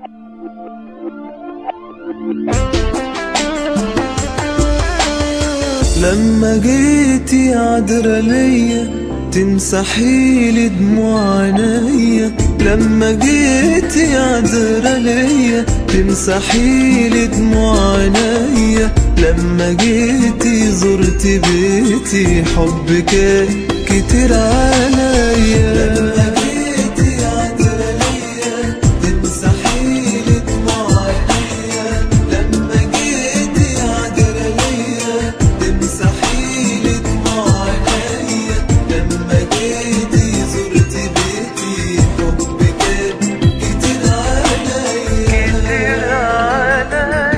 لما جيتي عذرة ليا تمسحي لي دموع عينيا لما جيتي عذرة ليا تمسحي لي دموع عينيا لما جيتي زرتي بيتي حبك كتير عليا لما جيتي عذرة ليا تمسحي لي دموع عينيا لما جيتي عذرة ليا تمسحي لي دموع عينيا لما جيتي زرتي بيتي حبك كتير عليا كتير عليا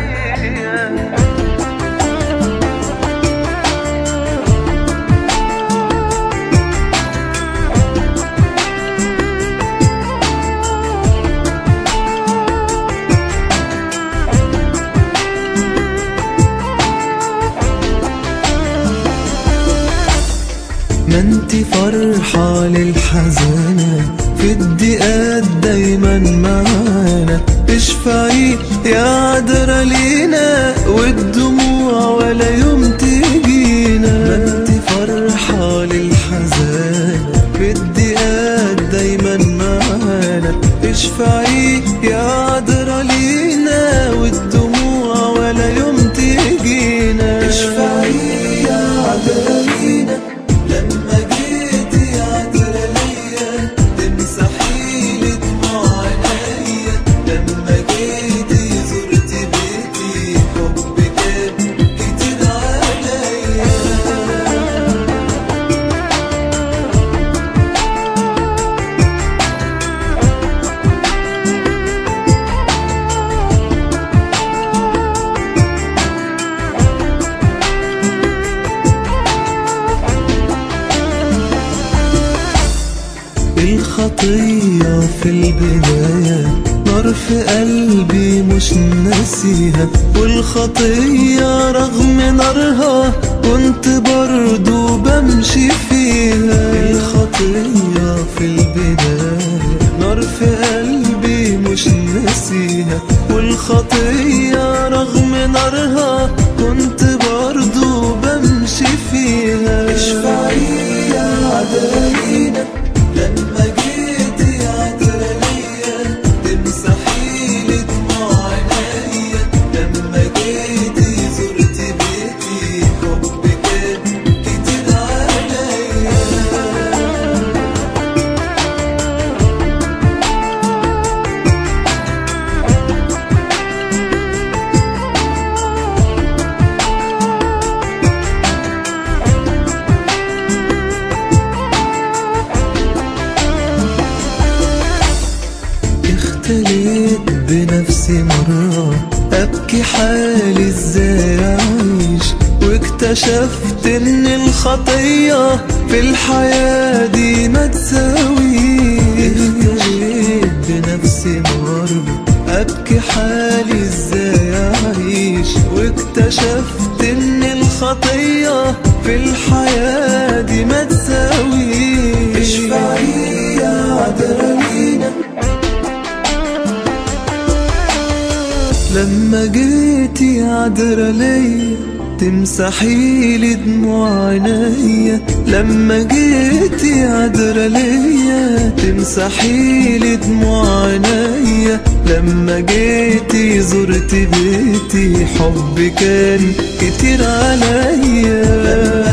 ما انتي فرحة للحزانة في الدقات دايما معانا اشفعي يا عذرة لينا والدموع ولا يوم تجينا ما انتي فرحة للحزانة في الدقات دايما معانا اشفعي يا عذرة لينا والدموع ولا يوم تجينا اشفعي يا عذرة لينا لما جيتي عذرة ليا تمسحي لي دموع عينيا لما جيتي زرتي بيتي حبك كتير عليا الخطية في البداية نار في قلبي مش ناسيها والخطية رغم نارها كنت برضو بمشي فيها الخطية في البداية نار في قلبي مش ناسيها والخطية رغم نارها كنت برضو بمشي فيها اشفعي يا عدالينا لما جيتي عذرة ليا تمسحي لي دموع عينيا لما جيتي زرتي بيتي حبك كتير عليا اختليت بنفسي مرة أبكي حالي ازاي أعيش واكتشفت إن الخطية في الحياة دي ما تساويش اختليت بنفسي مرة أبكي حالي ازاي أعيش واكتشفت إن الخطية في الحياة دي ما تساويش اشفعي يا عذرة لينا لما جيتي عذرة ليا تمسحي لي دموع عينيا لما جيتي عذرة ليا تمسحي لي دموع عينيا لما جيتي زرتي بيتي حب كان كتير عليا لما